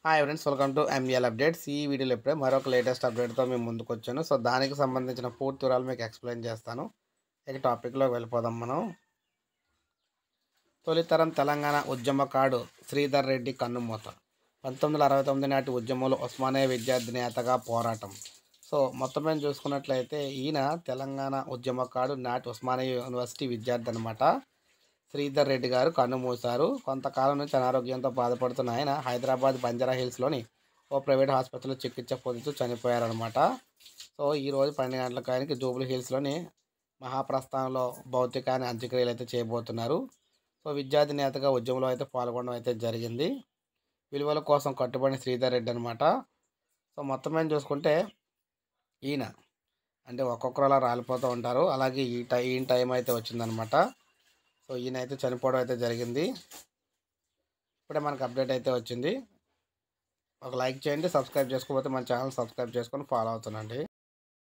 hi friends welcome to ML updates ఈ వీడియోలో ఇప్పుడే మరొక లేటెస్ట్ అప్డేట్తో మేము ముందుకు వచ్చాను సో దానికి సంబంధించిన పూర్తి వివరాలు మీకు ఎక్స్ప్లెయిన్ చేస్తాను ఇక టాపిక్లోకి వెళ్ళిపోదాం మనం తొలితరం తెలంగాణ ఉద్యమకాడు శ్రీధర్ రెడ్డి కన్నుమూత పంతొమ్మిది వందల అరవై తొమ్మిది నాటి ఉద్యమంలో ఉస్మానియా విద్యార్థి నేతగా పోరాటం సో మొత్తం మీద చూసుకున్నట్లయితే ఈయన తెలంగాణ ఉద్యమకాడు నాటి ఉస్మానియా యూనివర్సిటీ విద్యార్థి అనమాట శ్రీధర్ రెడ్డి గారు కన్నుమూశారు కొంతకాలం నుంచి అనారోగ్యంతో బాధపడుతున్న ఆయన హైదరాబాద్ బంజారా హిల్స్లోని ఓ ప్రైవేట్ హాస్పిటల్లో చికిత్స పొందుతూ చనిపోయారనమాట సో ఈ రోజు పన్నెండు గంటలకు ఆయనకి జూబ్లీ హిల్స్లోని మహాప్రస్థానంలో భౌతికాన్ని అంత్యక్రియలు అయితే చేయబోతున్నారు సో విద్యార్థి నేతగా ఉద్యమంలో అయితే పాల్గొనడం అయితే జరిగింది విలువల కోసం కట్టుబడిన శ్రీధర్ రెడ్డి అనమాట సో మొత్తం మీద చూసుకుంటే ఈయన అంటే ఒక్కొక్కరు అలా రాలిపోతూ ఉంటారు అలాగే ఈ టై ఈయన టైం అయితే వచ్చిందనమాట సో ఈయన అయితే చనిపోవడం అయితే జరిగింది ఇప్పుడే మనకు అప్డేట్ అయితే వచ్చింది ఒక లైక్ చేయండి సబ్స్క్రైబ్ చేసుకోకపోతే మన ఛానల్ సబ్స్క్రైబ్ చేసుకొని ఫాలో అవుతుండండి